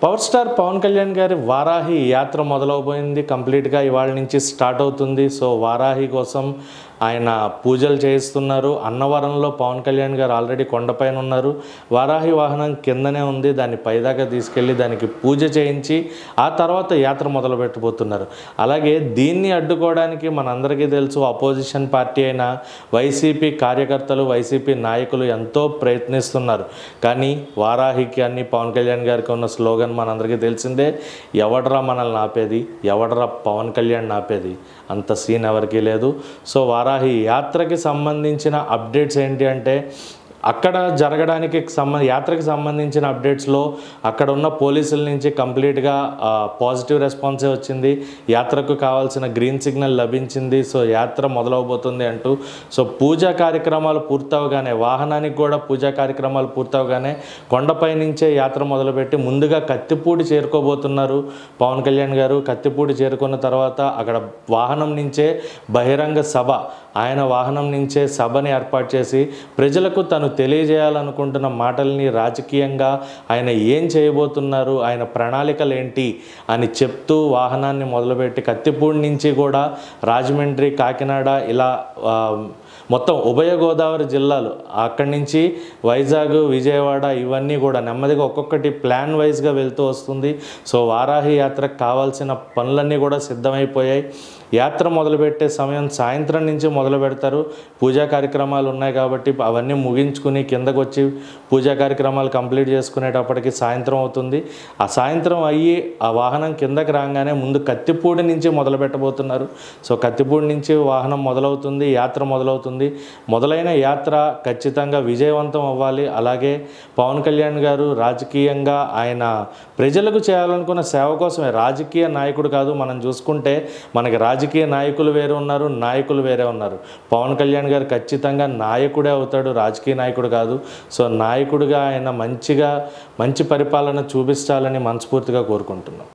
power star Pawan Kalyan గారి వారాహి యాత్ర మొదలవబోయింది కంప్లీట్గా ఇవాళ నుంచి స్టార్ట్ అవుతుంది సో వారాహి కోసం ఆయన పూజలు చేయిస్తున్నారు అన్నవరంలో పవన్ కళ్యాణ్ గారు ఆల్రెడీ కొండపైన ఉన్నారు వారాహి వాహనం కిందనే ఉంది దాన్ని పైదాకా తీసుకెళ్ళి దానికి పూజ చేయించి ఆ తర్వాత యాత్ర మొదలు పెట్టబోతున్నారు అలాగే దీన్ని అడ్డుకోవడానికి మనందరికీ తెలుసు అపోజిషన్ పార్టీ అయిన వైసీపీ కార్యకర్తలు వైసీపీ నాయకులు ఎంతో ప్రయత్నిస్తున్నారు కానీ వారాహికి అన్ని పవన్ కళ్యాణ్ గారికి ఉన్న స్లోగన్ మనందరికీ తెలిసిందే ఎవడరా మనల్ని ఆపేది ఎవడరా పవన్ కళ్యాణ్ ఆపేది అంత సీన్ ఎవరికీ లేదు సో వారాహి యాత్రకి సంబంధించిన అప్డేట్స్ ఏంటి అంటే అక్కడ జరగడానికి సంబ యాత్రకి సంబంధించిన అప్డేట్స్లో అక్కడ ఉన్న పోలీసుల నుంచి కంప్లీట్గా పాజిటివ్ రెస్పాన్సే వచ్చింది యాత్రకు కావాల్సిన గ్రీన్ సిగ్నల్ లభించింది సో యాత్ర మొదలవబోతుంది అంటూ సో పూజా కార్యక్రమాలు పూర్తవగానే వాహనానికి కూడా పూజా కార్యక్రమాలు పూర్తవగానే కొండపై నుంచే యాత్ర మొదలుపెట్టి ముందుగా కత్తిపూడి చేరుకోబోతున్నారు పవన్ కళ్యాణ్ గారు కత్తిపూడి చేరుకున్న తర్వాత అక్కడ వాహనం నుంచే బహిరంగ సభ ఆయన వాహనం నుంచే సభని ఏర్పాటు చేసి ప్రజలకు తను తెలియజేయాలనుకుంటున్న మాటల్ని రాజకీయంగా ఆయన ఏం చేయబోతున్నారు ఆయన ప్రణాళికలు ఏంటి అని చెప్తూ వాహనాన్ని మొదలుపెట్టి కత్తిపూడి నుంచి కూడా రాజమండ్రి కాకినాడ ఇలా ఆ, మొత్తం ఉభయ గోదావరి జిల్లాలు అక్కడి నుంచి వైజాగ్ విజయవాడ ఇవన్నీ కూడా నెమ్మదిగా ఒక్కొక్కటి ప్లాన్ వైజ్గా వెళ్తూ వస్తుంది సో వారాహి యాత్రకు కావాల్సిన పనులన్నీ కూడా సిద్ధమైపోయాయి యాత్ర మొదలుపెట్టే సమయం సాయంత్రం నుంచి మొదలు పెడతారు పూజా కార్యక్రమాలు ఉన్నాయి కాబట్టి అవన్నీ ముగించుకుని కిందకు వచ్చి పూజా కార్యక్రమాలు కంప్లీట్ చేసుకునేటప్పటికి సాయంత్రం అవుతుంది ఆ సాయంత్రం అయ్యి ఆ వాహనం కిందకి రాగానే ముందు కత్తిపూడి నుంచి మొదలు పెట్టబోతున్నారు సో కత్తిపూడి నుంచి వాహనం మొదలవుతుంది యాత్ర మొదలవుతుంది మొదలైన యాత్ర ఖచ్చితంగా విజయవంతం అవ్వాలి అలాగే పవన్ కళ్యాణ్ గారు రాజకీయంగా ఆయన ప్రజలకు చేయాలనుకున్న సేవ కోసమే రాజకీయ నాయకుడు కాదు మనం చూసుకుంటే మనకి రాజకీయ నాయకులు వేరే ఉన్నారు నాయకులు వేరే ఉన్నారు పవన్ కళ్యాణ్ గారు ఖచ్చితంగా నాయకుడే అవుతాడు రాజకీయ నాయకుడు కాదు సో నాయకుడిగా ఆయన మంచిగా మంచి పరిపాలన చూపించాలని మనస్ఫూర్తిగా కోరుకుంటున్నాం